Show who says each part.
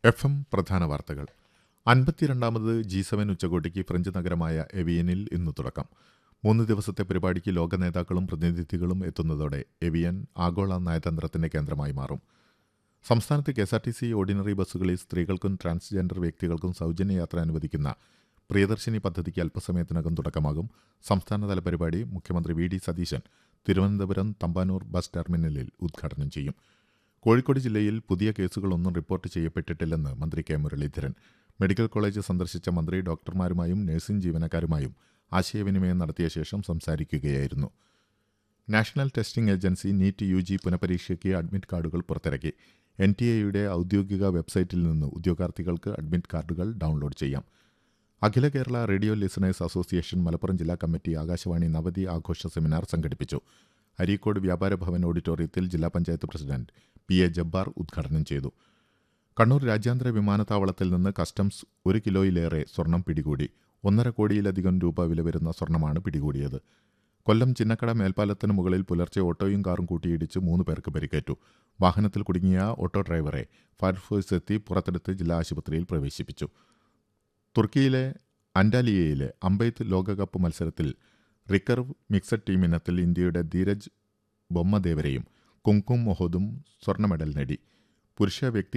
Speaker 1: F M പ്രധാന വാർത്തകൾ അൻപത്തിരണ്ടാമത് ജി സെവൻ ഉച്ചകോടിക്ക് ഫ്രഞ്ച് നഗരമായ എവിയനിൽ ഇന്ന് തുടക്കം മൂന്ന് ദിവസത്തെ പരിപാടിക്ക് ലോക നേതാക്കളും പ്രതിനിധികളും എത്തുന്നതോടെ എവിയൻ ആഗോള നയതന്ത്രത്തിന്റെ കേന്ദ്രമായി മാറും സംസ്ഥാനത്ത് K S R T C ordinary ബസ്സുകളിൽ സ്ത്രീകൾക്കും ട്രാൻസ്ജെൻഡർ വ്യക്തികൾക്കും സൗജന്യ യാത്ര അനുവദിക്കുന്ന പ്രിയദർശിനി പദ്ധതിക്ക് അല്പസമയത്തിനകം തുടക്കമാകും സംസ്ഥാനതല പരിപാടി മുഖ്യമന്ത്രി V D Satheesan Thiruvananthapuram Thampanoor bus ടെർമിനലിൽ ഉദ്ഘാടനം ചെയ്യും കോഴിക്കോട് ജില്ലയിൽ പുതിയ കേസുകളൊന്നും റിപ്പോർട്ട് ചെയ്യപ്പെട്ടിട്ടില്ലെന്ന് മന്ത്രി കെ മുരളീധരൻ മെഡിക്കൽ കോളേജ് സന്ദർശിച്ച മന്ത്രി ഡോക്ടർമാരുമായും നഴ്സിംഗ് ജീവനക്കാരുമായും ആശയവിനിമയം നടത്തിയ ശേഷം സംസാരിക്കുകയായിരുന്നു National Testing Agency NEET U G പുനഃപരീക്ഷയ്ക്ക് അഡ്മിറ്റ് കാർഡുകൾ പുറത്തിറക്കി എൻ ടി എയുടെ ഔദ്യോഗിക വെബ്സൈറ്റിൽ നിന്ന് ഉദ്യോഗാർത്ഥികൾക്ക് അഡ്മിറ്റ് കാർഡുകൾ ഡൗൺലോഡ് ചെയ്യാം Akhila Kerala radio listeners association Malappuram ജില്ലാ കമ്മിറ്റി ആകാശവാണി നവതി ആഘോഷ സെമിനാർ സംഘടിപ്പിച്ചു അരീക്കോട് വ്യാപാര ഭവൻ ഓഡിറ്റോറിയത്തിൽ ജില്ലാ panchayat president P A Jabbar ഉദ്ഘാടനം ചെയ്തു കണ്ണൂർ രാജ്യാന്തര വിമാനത്താവളത്തിൽ നിന്ന് കസ്റ്റംസ് ഒരു കിലോയിലേറെ സ്വർണം പിടികൂടി ഒന്നര കോടിയിലധികം രൂപ വില വരുന്ന സ്വർണമാണ് പിടികൂടിയത് കൊല്ലം ചിന്നക്കട മേൽപ്പാലത്തിന് മുകളിൽ പുലർച്ചെ ഓട്ടോയും കാറും കൂട്ടിയിടിച്ച് മൂന്ന് പേർക്ക് പരിക്കേറ്റു വാഹനത്തിൽ കുടുങ്ങിയ ഓട്ടോ ഡ്രൈവറെ ഫയർഫോഴ്സ് എത്തി പുറത്തെടുത്ത് ജില്ലാ ആശുപത്രിയിൽ പ്രവേശിപ്പിച്ചു തുർക്കിയിലെ അൻഡാലിയയിലെ അമ്പെയ്ത്ത് ലോകകപ്പ് മത്സരത്തിൽ റിക്കർവ് മിക്സഡ് ടീം ഇനത്തിൽ ഇന്ത്യയുടെ ധീരജ് ബൊമ്മദേവരെയും കുങ്കും മൊഹോദും സ്വർണ്ണ മെഡൽ നേടി പുരുഷ വ്യക്തി